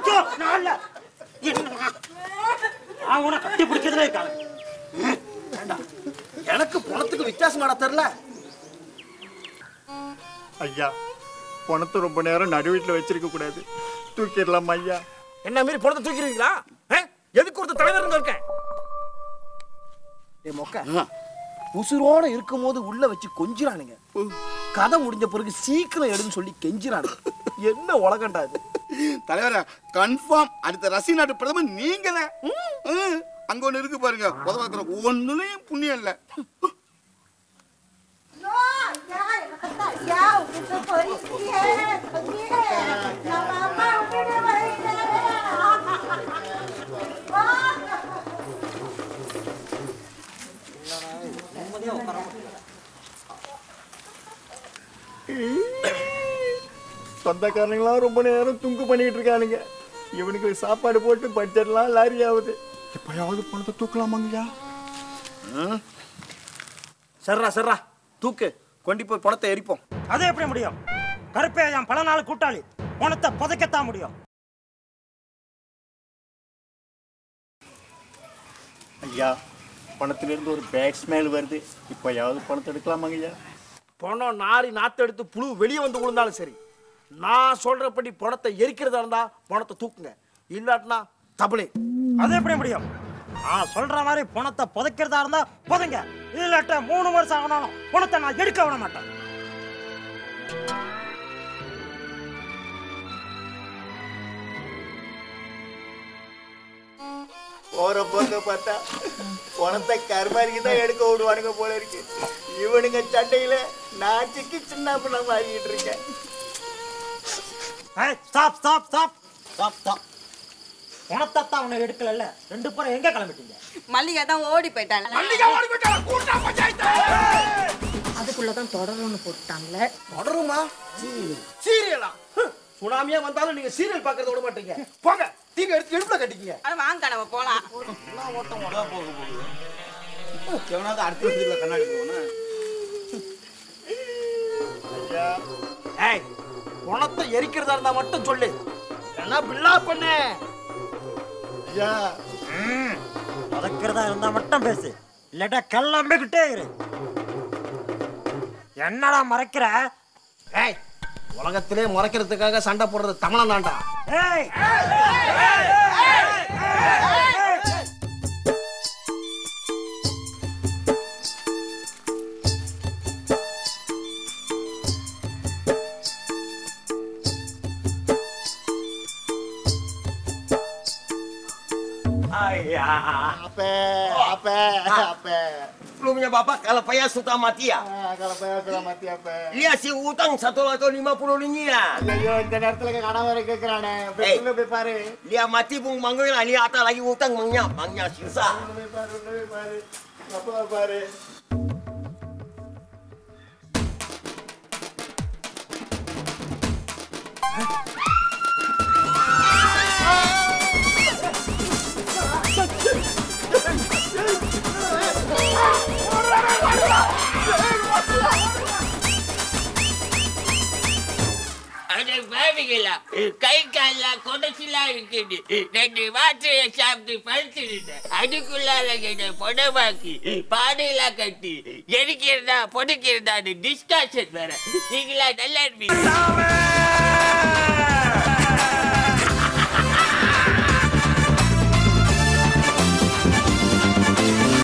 ஐயோ நான் இல்ல என்ன நான் உன கட்டி பிடிக்கிறதுலே இருக்காங்க எனக்கு பணத்துக்கு வித்தியாசமாடா தெரியல ஐயா பணத்தை ரொம்ப நேரம் நடு வீட்டில் வச்சிருக்க கூடாது தூக்கிடலாம் ஐயா என்ன மாரி பணத்தை தூக்கிறீங்களா ஆ? எதுக்கு ஒருத்தர் தலைவர் இருக்கேன் ஏ மொக்க உசுரோட இருக்கும்போது உள்ள வச்சு கொஞ்சிறானுங்க கதை முடிஞ்ச பிறகு சீக்கிரம் எடுன்னு சொல்லி கெஞ்சிறானுங்க என்ன உலகண்டா இது தலைவர கன்ஃபார்ம் அடுத்த ரஷ்ய நாட்டு பிரதமர் நீங்க தான் அங்க ஒண்ணு இருக்கு பாருங்க உதவாக்குற ஒண்ணுலயும் புண்ணியம் இல்ல சொந்தக்காரங்களாம் ரொம்ப நேரம் துங்கு பண்ணிக்கிட்டு இருக்கானுங்க இவனுக்கு சாப்பாடு போட்டு பட்ஜெட்லாம் லாரி ஆகுது எப்பயாவது பணத்தை தூக்கலாமாங்கய்யா சர்ரா சர்ரா தூக்கு கொண்டு போய் பணத்தை எரிப்போம் அது எப்படி முடியும் கருப்பே என் பல நாள் கூட்டாளி பணத்தை புதைக்கத்தான் முடியும் ஐயா பணத்திலிருந்து ஒரு பேட் ஸ்மெல் வருது இப்போயாவது பணத்தை எடுக்கலாமாங்கய்யா பணம் நாரி நாத்து எடுத்து புழு வெளியே வந்து விழுந்தாலும் சரி நான் சொல்றபடி பணத்தை எரிக்கிறதா இருந்தா பணத்தை தூக்குங்க இல்லாட்டினா தபளே அது எப்படி முடியும் நான் சொல்ற மாதிரி பணத்தை புதைக்கிறதா இருந்தா புதைங்க இல்லாட்ட மூணு வருஷம் ஆகணும் பணத்தை நான் எடுக்க விட மாட்டேன் போற போக்க பார்த்தா பணத்தை கருமாரிக்கு தான் எடுக்க விடுவானுங்க போல இருக்கு இவனுங்க சண்டையில நான் சிக்கி சின்ன பண்ண மாறிக்கிட்டு இருக்கேன் stop stop stop stop stop பணத்தை தான் உன்னை எடுக்கல ரெண்டு பேரும் எங்க கிளம்பிட்டீங்க மல்லிகா தான் ஓடி போயிட்டாங்க அதுக்குள்ளதான் தொடரும்னு போட்டாங்களே தொடருமா சீரியலா சுனாமியா வந்தாலும் நீங்க சீரியல் பாக்குறத விட மாட்டீங்க போங்க தீங்க எடுத்து எடுப்புல கட்டிக்கீங்க அட வாங்க நம்ம போலாம் எவனாவது அடுத்த வருஷத்துல கண்ணாடி போனா ஏய் பணத்தை எரிக்கிறதா இருந்தா மட்டும் சொல்லு என்ன பில்லா பண்ணு ஐயா புதைக்கிறதா இருந்தா மட்டும் பேசு இல்லாட்டா கிளம்பிக்கிட்டே இரு என்னடா மறைக்கிற ஏய் உலகத்திலே முறைக்கிறதுக்காக சண்டை போடுறது தமிழன் தான்டா ஏய் அப்ப அப்ப அப்ப Lu punya bapak kalau payah suka mati ya? kalau payah sudah mati apa Lihat si utang satu atau lima puluh ringgit ya. ஐயோ இந்த நேரத்துல கனவு வரை கேக்குறானே ஏய். உள்ள போய் பாரு Lihat mati pun manggil lah. Lihat atas lagi utang mangnya, mangnya susah. உள்ள போய் பாரு உள்ள போய் பாரு அப்பா பாரு அட பாவிகளா கை கால்லாம் கொடைச்சலா இருக்குது ரெண்டு மாத்திரையை சாப்பிட்டு படுத்துருந்தேன் அதுக்குள்ளால என்னை பொடமாக்கி பாடையெல்லாம் கட்டி எரிக்கிறதா பொடுக்கிறதான்னு டிஸ்காஷன் வேற நீங்களா நல்லா இருப்பீங்க